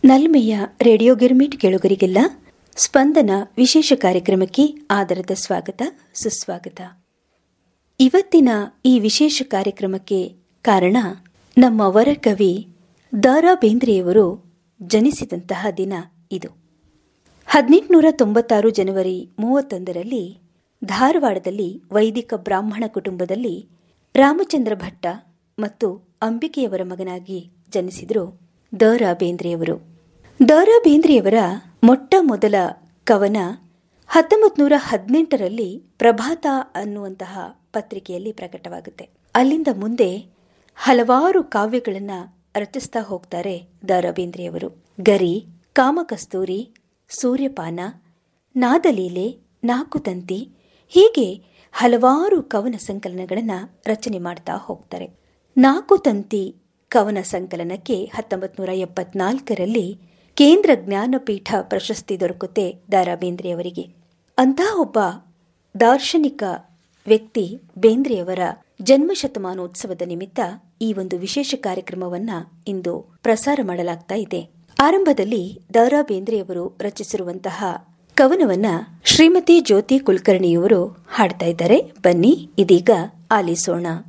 ನಲ್ಮೆಯ radio girmit ಕೇಳುಗರಿಗೆಲ್ಲ ಸ್ಪಂದನ ವಿಶೇಷ ಕಾರ್ಯಕ್ರಮಕ್ಕೆ ಆದರದ ಸ್ವಾಗತ ಸುಸ್ವಾಗತ ಇವತ್ತಿನ ಈ ವಿಶೇಷ ಕಾರ್ಯಕ್ರಮಕ್ಕೆ ಕಾರಣ ನಮ್ಮ ವರಕವಿ ದಾರಾ ಬೇಂದ್ರೆಯವರು ಜನಿಸಿದಂತಹ ದಿನ ಇದು ಹದಿನೆಂಟುನೂರ ತೊಂಬತ್ತಾರು ಜನವರಿ ಮೂವತ್ತೊಂದರಲ್ಲಿ ಧಾರವಾಡದಲ್ಲಿ ವೈದಿಕ ಬ್ರಾಹ್ಮಣ ಕುಟುಂಬದಲ್ಲಿ ರಾಮಚಂದ್ರ ಭಟ್ಟ ಮತ್ತು ಅಂಬಿಕೆಯವರ ಮಗನಾಗಿ ಜನಿಸಿದರು ದ ರಾ ಬೇಂದ್ರೆಯವರು ದ ರಾ ಬೇಂದ್ರೆಯವರ ಮೊಟ್ಟ ಮೊದಲ ಕವನ ಹತ್ತೊಂಬತ್ತು ನೂರ ಹದಿನೆಂಟರಲ್ಲಿ ಪ್ರಭಾತ ಅನ್ನುವಂತಹ ಪತ್ರಿಕೆಯಲ್ಲಿ ಪ್ರಕಟವಾಗುತ್ತೆ ಅಲ್ಲಿಂದ ಮುಂದೆ ಹಲವಾರು ಕಾವ್ಯಗಳನ್ನು ರಚಿಸ್ತಾ ಹೋಗ್ತಾರೆ ದ ರಾ ಬೇಂದ್ರೆಯವರು ಗರಿ ಕಾಮಕಸ್ತೂರಿ ಸೂರ್ಯಪಾನ ನಾದಲೀಲೆ ನಾಕುತಂತಿ ಹೀಗೆ ಹಲವಾರು ಕವನ ಸಂಕಲನಗಳನ್ನು ರಚನೆ ಮಾಡ್ತಾ ಹೋಗ್ತಾರೆ ನಾಕುತಂತಿ ಕವನ ಸಂಕಲನಕ್ಕೆ ಹತ್ತೊಂಬತ್ತು ನೂರ ಎಪ್ಪತ್ನಾಲ್ಕರಲ್ಲಿ ಕೇಂದ್ರ ಜ್ಞಾನಪೀಠ ಪ್ರಶಸ್ತಿ ದೊರಕುತ್ತೆ ದಾರಾ ಬೇಂದ್ರೆಯವರಿಗೆ ಅಂತಹ ಒಬ್ಬ ದಾರ್ಶನಿಕ ವ್ಯಕ್ತಿ ಬೇಂದ್ರೆಯವರ ಜನ್ಮ ಶತಮಾನೋತ್ಸವದ ನಿಮಿತ್ತ ಈ ಒಂದು ವಿಶೇಷ ಕಾರ್ಯಕ್ರಮವನ್ನ ಇಂದು ಪ್ರಸಾರ ಮಾಡಲಾಗ್ತಾ ಇದೆ ಆರಂಭದಲ್ಲಿ ದಾರಾ ಬೇಂದ್ರೆಯವರು ರಚಿಸಿರುವಂತಹ ಕವನವನ್ನ ಶ್ರೀಮತಿ ಜ್ಯೋತಿ ಕುಲಕರ್ಣಿಯವರು ಹಾಡ್ತಾ ಇದ್ದಾರೆ ಬನ್ನಿ ಇದೀಗ ಆಲಿಸೋಣ